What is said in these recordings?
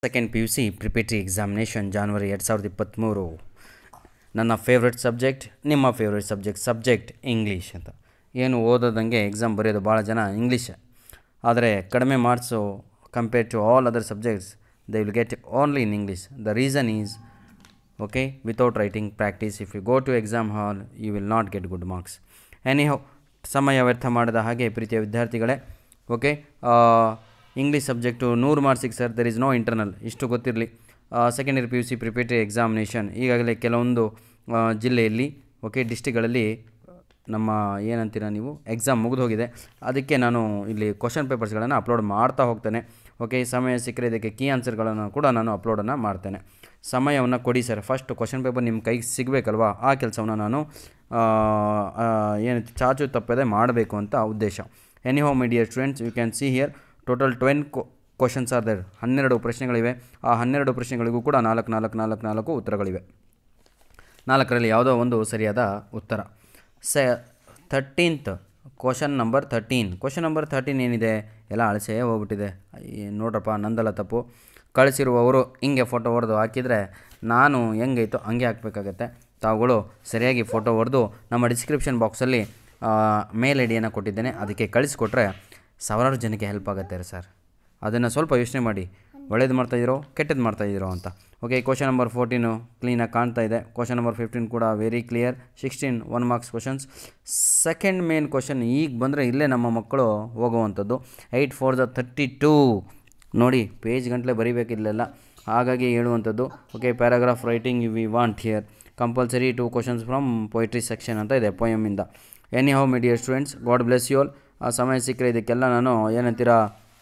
second P U C preparatory examination January ಎರಡು ಸಾವಿರದ ಇಪ್ಪತ್ತ್ಮೂರು ನನ್ನ ಫೇವ್ರೆಟ್ ಸಬ್ಜೆಕ್ಟ್ ನಿಮ್ಮ ಫೇವ್ರೆಟ್ ಸಬ್ಜೆಕ್ಟ್ ಸಬ್ಜೆಕ್ಟ್ ಇಂಗ್ಲೀಷ್ ಅಂತ ಏನು ಓದೋದಂಗೆ ಎಕ್ಸಾಮ್ ಬರೆಯೋದು ಭಾಳ ಜನ ಇಂಗ್ಲೀಷ್ ಆದರೆ ಕಡಿಮೆ marks compare to all other subjects they will get only in English the reason is okay without writing practice if you go to exam hall you will not get good marks anyhow ಸಮಯ ವ್ಯರ್ಥ ಮಾಡದ ಹಾಗೆ ಪ್ರೀತಿಯ ವಿದ್ಯಾರ್ಥಿಗಳೇ okay English subject ನೂರು ಮಾರ್ಕ್ಸಿಗೆ sir there is no internal ಇಷ್ಟು ಗೊತ್ತಿರಲಿ second year P U C preparatory examination ಈಗಾಗಲೇ ಕೆಲವೊಂದು ಆ, ಜಿಲ್ಲೆಯಲ್ಲಿ ಓಕೆ ಡಿಸ್ಟಿಕ್ಗಳಲ್ಲಿ ನಮ್ಮ ಏನಂತೀರ ನೀವು ಎಕ್ಸಾಮ್ ಮುಗಿದು ಹೋಗಿದೆ ಅದಕ್ಕೆ ನಾನು ಇಲ್ಲಿ ಕ್ವಶನ್ ಪೇಪರ್ಸ್ಗಳನ್ನು ಅಪ್ಲೋಡ್ ಮಾಡ್ತಾ ಹೋಗ್ತೇನೆ ಓಕೆ ಸಮಯ ಸಿಕ್ಕರೆ ಇದಕ್ಕೆ ಕೀ ಆನ್ಸರ್ಗಳನ್ನು ಕೂಡ ನಾನು ಅಪ್ಲೋಡನ್ನು ಮಾಡ್ತೇನೆ ಸಮಯವನ್ನು ಕೊಡಿ ಸರ್ ಫಸ್ಟ್ ಕ್ವಶನ್ ಪೇಪರ್ ನಿಮ್ಮ ಕೈಗೆ ಸಿಗಬೇಕಲ್ವಾ ಆ ಕೆಲಸವನ್ನು ನಾನು ಆ, ಆ, ಏನು ಚಾಚು ತಪ್ಪದೆ ಮಾಡಬೇಕು ಅಂತ ಉದ್ದೇಶ anyhow my dear students you can see here total twelve questions are there ಹನ್ನೆರಡು ಪ್ರಶ್ನೆಗಳಿವೆ ಆ ಹನ್ನೆರಡು ಪ್ರಶ್ನೆಗಳಿಗೂ ಕೂಡ ನಾಲ್ಕು ನಾಲ್ಕು ನಾಲ್ಕು ನಾಲ್ಕು ಉತ್ತರಗಳಿವೆ ನಾಲ್ಕರಲ್ಲಿ ಯಾವುದೋ ಒಂದು ಸರಿಯಾದ ಉತ್ತರ ಸ thirteenth question number thirteen question number thirteen ಏನಿದೆ ಎಲ್ಲ ಅಳಸೇ ಹೋಗ್ಬಿಟ್ಟಿದೆ ಅಯ್ಯ, ನೋಡ್ರಪ್ಪ ನಂದಲ್ಲ ತಪ್ಪು ಕಳಿಸಿರುವವರು ಹಿಂಗೆ ಫೋಟೋ ಹೊಡೆದು ಹಾಕಿದರೆ ನಾನು ಹೆಂಗೈತೋ ಹಂಗೆ ಹಾಕಬೇಕಾಗತ್ತೆ ತಾವುಗಳು ಸರಿಯಾಗಿ ಫೋಟೋ ಹೊಡೆದು ನಮ್ಮ ಡಿಸ್ಕ್ರಿಪ್ಷನ್ ಬಾಕ್ಸಲ್ಲಿ ಮೇಲ್ ಐ ಡಿಯನ್ನು ಕೊಟ್ಟಿದ್ದೇನೆ ಅದಕ್ಕೆ ಕಳಿಸ್ಕೊಟ್ರೆ ಸಾವಿರಾರು ಜನಕ್ಕೆ ಹೆಲ್ಪ್ ಆಗುತ್ತೆ ಸರ್ ಅದನ್ನು ಸ್ವಲ್ಪ ಯೋಚನೆ ಮಾಡಿ ಒಳ್ಳೇದು ಮಾಡ್ತಾಯಿದ್ದೀರೋ ಕೆಟ್ಟದ್ದು ಮಾಡ್ತಾಯಿದ್ದೀರೋ ಅಂತ ಓಕೆ ಕ್ವಶನ್ ನಂಬರ್ ಫೋರ್ಟೀನು ಕ್ಲೀನಾಗಿ ಕಾಣ್ತಾ ಇದೆ ಕ್ವಶನ್ ನಂಬರ್ ಫಿಫ್ಟೀನ್ ಕೂಡ very clear sixteen one marks questions second main question ಈಗ ಬಂದರೆ ಇಲ್ಲೇ ನಮ್ಮ ಮಕ್ಕಳು ಹೋಗುವಂಥದ್ದು eight four the thirty two ನೋಡಿ ಪೇಜ್ ಗಂಟಲೆ ಬರೀಬೇಕಿಲ್ಲೆಲ್ಲ ಹಾಗಾಗಿ ಹೇಳುವಂಥದ್ದು okay paragraph writing we want here compulsory two questions from poetry section ಅಂತ ಇದೆ ಪೊಯಮಿಂದ anyhow my dear students God bless you all ಆ ಸಮಯ ಸಿಕ್ಕರೆ ಇದಕ್ಕೆಲ್ಲ ನಾನು ಏನಂತೀರಾ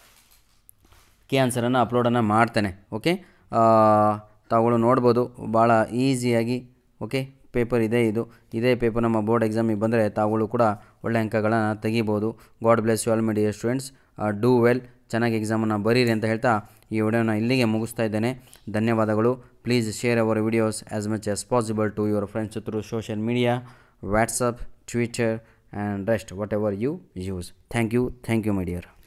ಕೀ ಆನ್ಸರನ್ನು ಅಪ್ಲೋಡನ್ನು ಮಾಡ್ತೇನೆ ಓಕೆ ತಾವುಗಳು ನೋಡ್ಬೋದು ಭಾಳ ಈಸಿಯಾಗಿ ಓಕೆ ಪೇಪರ್ ಇದೆ ಇದು ಇದೇ ಪೇಪರ್ ನಮ್ಮ ಬೋರ್ಡ್ ಎಕ್ಸಾಮಿಗೆ ಬಂದರೆ ತಾವುಗಳು ಕೂಡ ಒಳ್ಳೆ ಅಂಕಗಳನ್ನು ತೆಗಿಬೋದು God bless you all my dear students do well ಚೆನ್ನಾಗಿ ಎಕ್ಸಾಮನ್ನು ಬರೀರಿ ಅಂತ ಹೇಳ್ತಾ ಈ ವಿಡಿಯೋನ ಇಲ್ಲಿಗೆ ಮುಗಿಸ್ತಾ ಇದ್ದೇನೆ ಧನ್ಯವಾದಗಳು please share our videos as much as possible to your friends through social media WhatsApp Twitter and rest whatever you use thank you thank you my dear